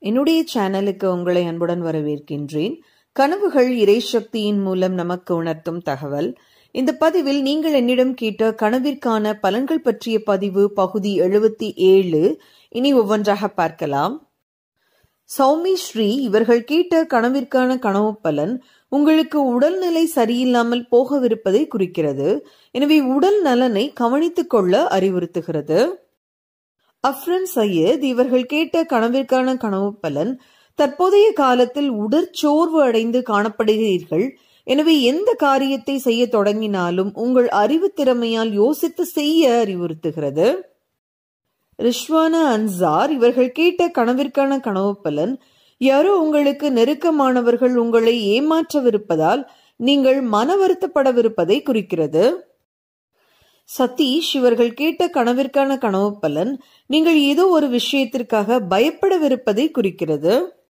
என்னுடைய சேனலுக்கு உங்களை அன்புடன் வரவேற்கின்றேன் கனவுகள் இறைசக்தியின் மூலம் நமக்கு உணர்த்தும் தகவல் இந்த பதிவில் நீங்கள் என்னிடம் கேட்ட கனவிற்கான பலன்கள் பற்றிய பதிவு பகுதி எழுபத்தி ஏழு இனி ஒவ்வொன்றாக பார்க்கலாம் சௌமி ஸ்ரீ இவர்கள் கேட்ட கனவிற்கான கனவு பலன் உங்களுக்கு உடல்நிலை சரியில்லாமல் போகவிருப்பதை குறிக்கிறது எனவே உடல் நலனை கவனித்துக் கொள்ள அறிவுறுத்துகிறது அஃப்ரன் சையத் இவர்கள் கேட்ட கனவிற்கான கனவு பலன் தற்போதைய காலத்தில் உடற்சோர்வு அடைந்து காணப்படுகிறீர்கள் எனவே எந்த காரியத்தை செய்ய தொடங்கினாலும் உங்கள் அறிவு திறமையால் யோசித்து செய்ய அறிவுறுத்துகிறது ரிஷ்வானா அன்சார் இவர்கள் கேட்ட கனவிற்கான கனவு பலன் யாரோ உங்களுக்கு நெருக்கமானவர்கள் உங்களை ஏமாற்றவிருப்பதால் நீங்கள் மன வருத்தப்படவிருப்பதை குறிக்கிறது சதீஷ் இவர்கள் கேட்ட கனவிற்கான கனவு பலன் நீங்கள் ஏதோ ஒரு விஷயத்திற்காக பயப்படவிருப்பதை குறிக்கிறது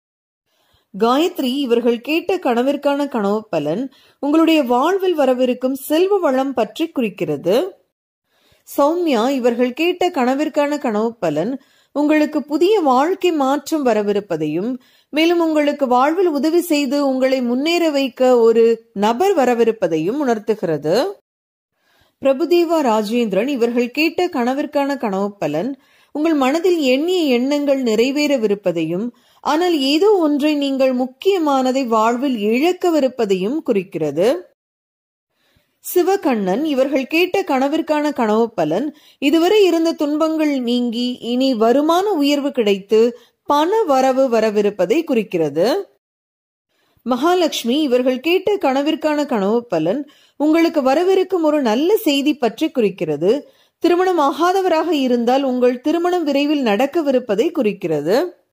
காயத்ரி இவர்கள் கேட்ட கனவிற்கான கனவு பலன் உங்களுடைய வாழ்வில் வரவிருக்கும் செல்வ வளம் பற்றி குறிக்கிறது சௌமியா இவர்கள் கேட்ட கனவிற்கான கனவு பலன் உங்களுக்கு புதிய வாழ்க்கை மாற்றம் வரவிருப்பதையும் மேலும் உங்களுக்கு வாழ்வில் உதவி செய்து உங்களை முன்னேற வைக்க ஒரு நபர் வரவிருப்பதையும் உணர்த்துகிறது பிரபுதேவா ராஜேந்திரன் இவர்கள் கேட்ட கனவிற்கான கனவு பலன் உங்கள் மனதில் எண்ணிய எண்ணங்கள் நிறைவேறவிருப்பதையும் ஆனால் ஏதோ ஒன்றை நீங்கள் முக்கியமானதை வாழ்வில் இழக்கவிருப்பதையும் குறிக்கிறது சிவகண்ணன் இவர்கள் கேட்ட கனவிற்கான கனவு பலன் இதுவரை இருந்த துன்பங்கள் நீங்கி இனி வருமான உயர்வு கிடைத்து பண வரவு வரவிருப்பதை குறிக்கிறது மகாலட்சுமி இவர்கள் கேட்ட கனவிற்கான கனவு பலன் உங்களுக்கு வரவிருக்கும் ஒரு நல்ல செய்தி பற்றி குறிக்கிறது திருமணம் ஆகாதவராக இருந்தால் உங்கள் திருமணம் விரைவில் நடக்கவிருப்பதை குறிக்கிறது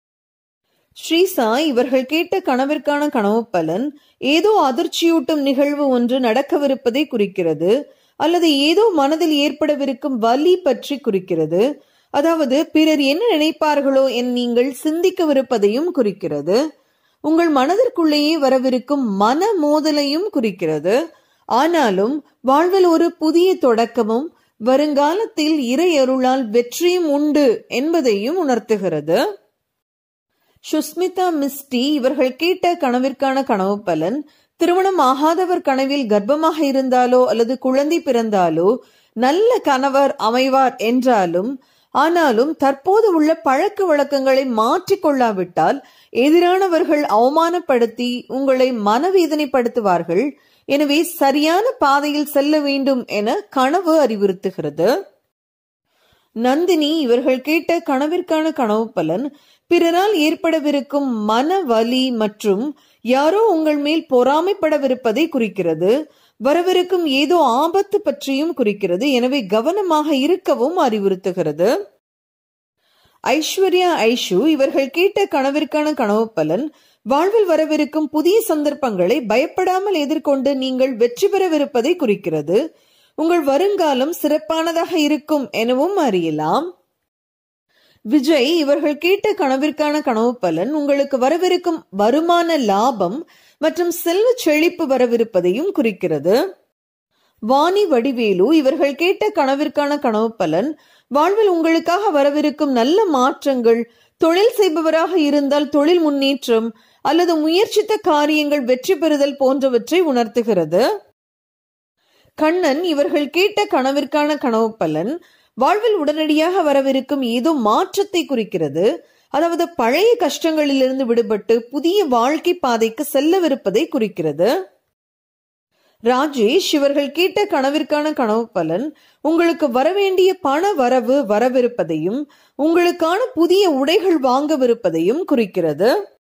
ஸ்ரீசா இவர்கள் கேட்ட கனவிற்கான கனவு பலன் ஏதோ அதிர்ச்சியூட்டும் நிகழ்வு ஒன்று நடக்கவிருப்பதை குறிக்கிறது அல்லது ஏதோ மனதில் ஏற்படவிருக்கும் வலி பற்றி குறிக்கிறது அதாவது பிறர் என்ன நினைப்பார்களோ என் நீங்கள் சிந்திக்கவிருப்பதையும் குறிக்கிறது உங்கள் மனதிற்குள்ளேயே வரவிருக்கும் மன மோதலையும் குறிக்கிறது ஆனாலும் வாழ்வில் ஒரு புதிய தொடக்கமும் வருங்காலத்தில் இறை அருளால் வெற்றியும் உண்டு என்பதையும் உணர்த்துகிறது சுஸ்மிதா மிஸ்டி இவர்கள் கேட்ட கனவிற்கான கனவு பலன் திருமணம் ஆகாதவர் கனவில் கர்ப்பமாக இருந்தாலோ அல்லது குழந்தை பிறந்தாலோ நல்ல கணவர் அமைவார் என்றாலும் ஆனாலும் தற்போது உள்ள பழக்க வழக்கங்களை மாற்றிக்கொள்ளாவிட்டால் எதிரானவர்கள் அவமானப்படுத்தி உங்களை மனவேதனைப்படுத்துவார்கள் எனவே சரியான பாதையில் செல்ல வேண்டும் என கனவு அறிவுறுத்துகிறது நந்தினி இவர்கள் கேட்ட கனவிற்கான கனவு பலன் பிறரால் ஏற்படவிருக்கும் மன வலி மற்றும் யாரோ உங்கள் மேல் பொறாமைப்படவிருப்பதை குறிக்கிறது வரவிருக்கும் ஏதோ ஆபத்து பற்றியும் குறிக்கிறது எனவே கவனமாக இருக்கவும் அறிவுறுத்துகிறது ஐஸ்வர்யா ஐஷு இவர்கள் கேட்ட கனவிற்கான கனவு பலன் வாழ்வில் வரவிருக்கும் புதிய சந்தர்ப்பங்களை பயப்படாமல் எதிர்கொண்டு நீங்கள் வெற்றி பெறவிருப்பதை குறிக்கிறது உங்கள் வருங்காலம் சிறப்பானதாக இருக்கும் எனவும் அறியலாம் விஜய் இவர்கள் கேட்ட கனவிற்கான கனவு பலன் உங்களுக்கு வரவிருக்கும் வருமான லாபம் மற்றும் செல்வ செழிப்பு வரவிருப்பதையும் குறிக்கிறது வாணி வடிவேலு இவர்கள் கேட்ட கனவிற்கான கனவு பலன் வாழ்வில் உங்களுக்காக வரவிருக்கும் நல்ல மாற்றங்கள் தொழில் செய்பவராக இருந்தால் தொழில் முன்னேற்றம் அல்லது முயற்சித்த காரியங்கள் வெற்றி பெறுதல் போன்றவற்றை உணர்த்துகிறது கண்ணன் இவர்கள் கேட்ட கனவிற்கான கனவு பலன் வாழ்வில் உடனடியாக வரவிருக்கும் ஏதோ மாற்றத்தை குறிக்கிறது அதாவது பழைய கஷ்டங்களிலிருந்து விடுபட்டு புதிய வாழ்க்கை பாதைக்கு செல்லவிருப்பதை குறிக்கிறது ராஜேஷ் இவர்கள் கேட்ட கனவிற்கான கனவு பலன் உங்களுக்கு வரவேண்டிய பண வரவு வரவிருப்பதையும் உங்களுக்கான புதிய உடைகள் வாங்கவிருப்பதையும் குறிக்கிறது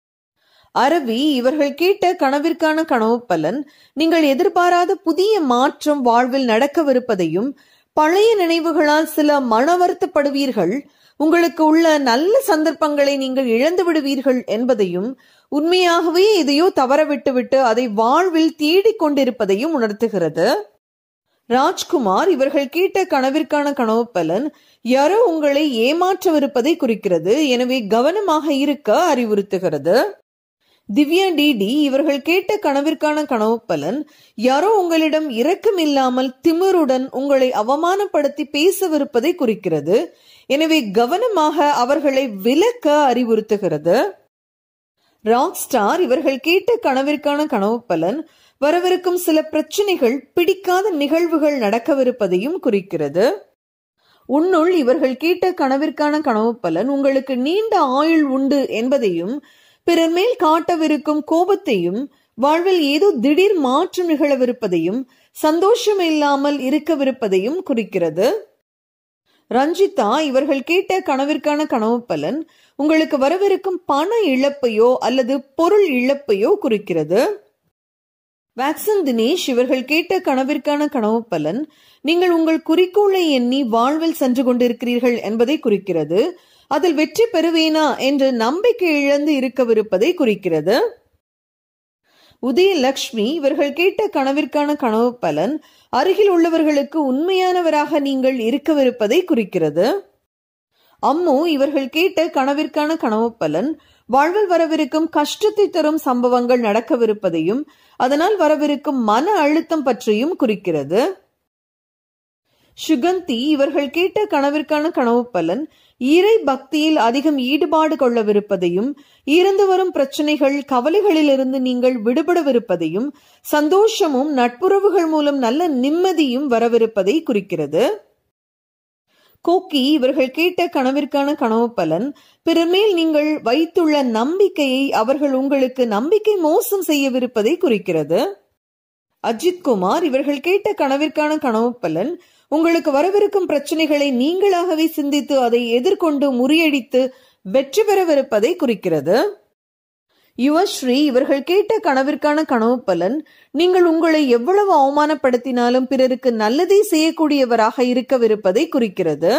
அரவி இவர்கள் கேட்ட கனவிற்கான கனவு பலன் நீங்கள் எதிர்பாராத புதிய மாற்றம் வாழ்வில் நடக்கவிருப்பதையும் பழைய நினைவுகளால் சில மன வருத்தப்படுவீர்கள் உங்களுக்கு உள்ள நல்ல சந்தர்ப்பங்களை நீங்கள் இழந்து விடுவீர்கள் என்பதையும் உண்மையாகவே எதையோ தவற விட்டுவிட்டு அதை வாழ்வில் தேடிக் கொண்டிருப்பதையும் உணர்த்துகிறது ராஜ்குமார் இவர்கள் கேட்ட கனவிற்கான கனவு பலன் யாரோ உங்களை ஏமாற்றவிருப்பதை குறிக்கிறது எனவே கவனமாக இருக்க அறிவுறுத்துகிறது திவ்யா டிடி இவர்கள் கேட்ட கனவிற்கான கனவு பலன் யாரோ உங்களிடம் இரக்கமில்லாமல் திமிருடன் உங்களை அவமானப்படுத்தி பேசவிருப்பதை குறிக்கிறது எனவே கவனமாக அவர்களை விலக்க அறிவுறுத்துகிறது ராக் ஸ்டார் இவர்கள் கேட்ட கனவிற்கான கனவு பலன் வரவிருக்கும் சில பிரச்சனைகள் பிடிக்காத நிகழ்வுகள் நடக்கவிருப்பதையும் குறிக்கிறது உன்னுள் இவர்கள் கேட்ட கனவிற்கான கனவு பலன் உங்களுக்கு நீண்ட ஆயுள் உண்டு என்பதையும் பிறர் மேல் காட்டவிருக்கும் கோபத்தையும் வாழ்வில் ஏதோ திடீர் மாற்றம் நிகழவிருப்பதையும் சந்தோஷம் இல்லாமல் இருக்கவிருப்பதையும் குறிக்கிறது ரஞ்சிதா இவர்கள் கேட்ட கனவிற்கான கனவு பலன் உங்களுக்கு வரவிருக்கும் பண இழப்பையோ அல்லது பொருள் இழப்பையோ குறிக்கிறது வேக்சன் தினேஷ் இவர்கள் கேட்ட கனவிற்கான கனவு பலன் நீங்கள் உங்கள் குறிக்கோளை எண்ணி வாழ்வில் சென்று கொண்டிருக்கிறீர்கள் என்பதை குறிக்கிறது அதில் வெற்றி பெறுவேனா என்று நம்பிக்கை இழந்து இருக்கவிருப்பதை குறிக்கிறது உதயலக்ஷ்மி இவர்கள் கேட்ட கனவிற்கான கனவு பலன் அருகில் உள்ளவர்களுக்கு உண்மையானவராக நீங்கள் இருக்கவிருப்பதை குறிக்கிறது அம்மு இவர்கள் கேட்ட கனவிற்கான கனவு பலன் வாழ்வில் வரவிருக்கும் கஷ்டத்தை தரும் சம்பவங்கள் நடக்கவிருப்பதையும் அதனால் வரவிருக்கும் மன அழுத்தம் பற்றியும் குறிக்கிறது சுகந்தி இவர்கள் கேட்ட கனவிற்கான கனவு பலன் இறை பக்தியில் அதிகம் ஈடுபாடு கொள்ளவிருப்பதையும் இருந்து வரும் பிரச்சனைகள் கவலைகளிலிருந்து நீங்கள் விடுபடவிருப்பதையும் சந்தோஷமும் நட்புறவுகள் மூலம் நல்ல நிம்மதியும் வரவிருப்பதை குறிக்கிறது கோக்கி இவர்கள் கேட்ட கனவிற்கான கனவு பலன் பிறர் மேல் நீங்கள் வைத்துள்ள நம்பிக்கையை அவர்கள் உங்களுக்கு நம்பிக்கை மோசம் செய்யவிருப்பதை குறிக்கிறது அஜித் குமார் இவர்கள் கேட்ட கனவிற்கான கனவு பலன் உங்களுக்கு வரவிருக்கும் பிரச்சனைகளை நீங்களாகவே சிந்தித்து அதை எதிர்கொண்டு முறியடித்து வெற்றி பெறவிருப்பதை குறிக்கிறது யுவஸ்ரீ இவர்கள் கேட்ட கனவிற்கான கனவு பலன் நீங்கள் உங்களை எவ்வளவு அவமானப்படுத்தினாலும் பிறருக்கு நல்லதை செய்யக்கூடியவராக இருக்கவிருப்பதை குறிக்கிறது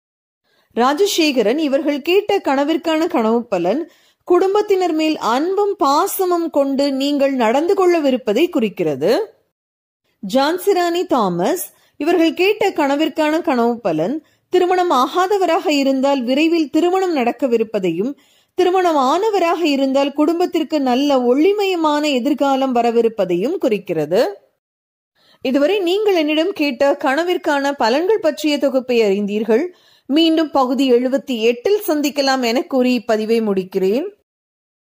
ராஜசேகரன் இவர்கள் கேட்ட கனவிற்கான கனவு பலன் குடும்பத்தினர் மேல் அன்பும் பாசமும் கொண்டு நீங்கள் நடந்து கொள்ளவிருப்பதை குறிக்கிறது ஜான்சிராணி தாமஸ் இவர்கள் கேட்ட கனவிற்கான கனவு பலன் திருமணம் ஆகாதவராக இருந்தால் விரைவில் திருமணம் நடக்கவிருப்பதையும் திருமணம் ஆனவராக இருந்தால் குடும்பத்திற்கு நல்ல ஒளிமயமான எதிர்காலம் வரவிருப்பதையும் குறிக்கிறது இதுவரை நீங்கள் என்னிடம் கேட்ட கனவிற்கான பலன்கள் பற்றிய தொகுப்பை அறிந்தீர்கள் மீண்டும் பகுதி எழுபத்தி எட்டில் சந்திக்கலாம் என கூறி இப்பதிவை முடிக்கிறேன்